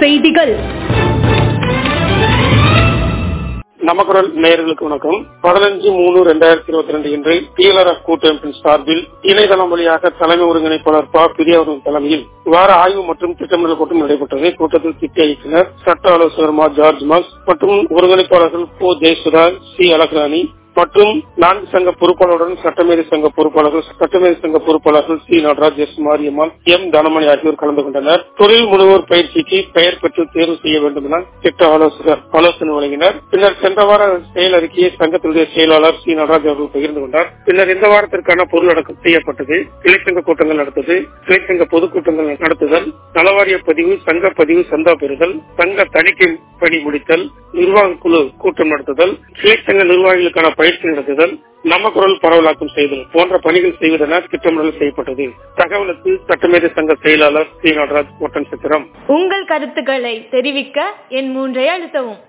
செய்திகள் நமக்குரல் நேயர்களுக்கு வணக்கம் பதினஞ்சு மூணு ரெண்டாயிரத்தி இருபத்தி ரெண்டு இன்று டிஎல்ஆர்எஃப் கூட்டமைப்பின் சார்பில் இணையதளம் வழியாக தலைமை ஒருங்கிணைப்பாளர் ப பிரியா அவர்கள் தலைமையில் வார ஆய்வு மற்றும் திட்டமிடல் கூட்டம் நடைபெற்றது கூட்டத்தில் திட்ட இயக்குநர் சட்ட ஆலோசகர் மா ஜார்ஜ் மாஸ் மற்றும் ஒருங்கிணைப்பாளர்கள் போ ஜெயசுதாஸ் சி அழகராணி மற்றும் நான்கு சங்க பொறுப்பாளருடன் சட்டமேதை சங்க பொறுப்பாளர்கள் சட்டமேதை சங்க பொறுப்பாளர்கள் C Nataraj S Mariyammal M Thanamani ஆகியோர் கலந்து கொண்டனர் தொழில் முனைவோர் பயிற்சிக்கு பெயர் பெற்று தேர்வு செய்ய வேண்டும் என திட்ட ஆலோசகர் ஆலோசனை வழங்கினர் பின்னர் சென்ற வார செயல் அறிக்கையை சங்கத்தினுடைய செயலாளர் சி நடராஜ் அவர்கள் பகிர்ந்து கொண்டார் பின்னர் இந்த வாரத்திற்கான பொருளடக்கம் செய்யப்பட்டது கிளைச்சங்க கூட்டங்கள் நடத்தது கிளைச்சங்க பொதுக்கூட்டங்கள் நடத்துதல் நலவாரிய பதிவு சங்க பதிவு சந்தா பெறுதல் சங்க தணிக்கை பணி முடித்தல் நிர்வாக குழு கூட்டம் நடத்துதல் கிளைச்சங்க நிர்வாகிகளுக்கான பயிற்சி நடத்துதல் நம்ம குரல் பரவலாக்கம் செய்தல் போன்ற பணிகள் செய்வதென திட்டமிடல் செய்யப்பட்டது தகவலுக்கு சட்டமேதை சங்க செயலாளர் சி நடராஜ் ஒட்டன் சித்திரம் உங்கள் கருத்துக்களை தெரிவிக்க என் மூன்றை அழுத்தவும்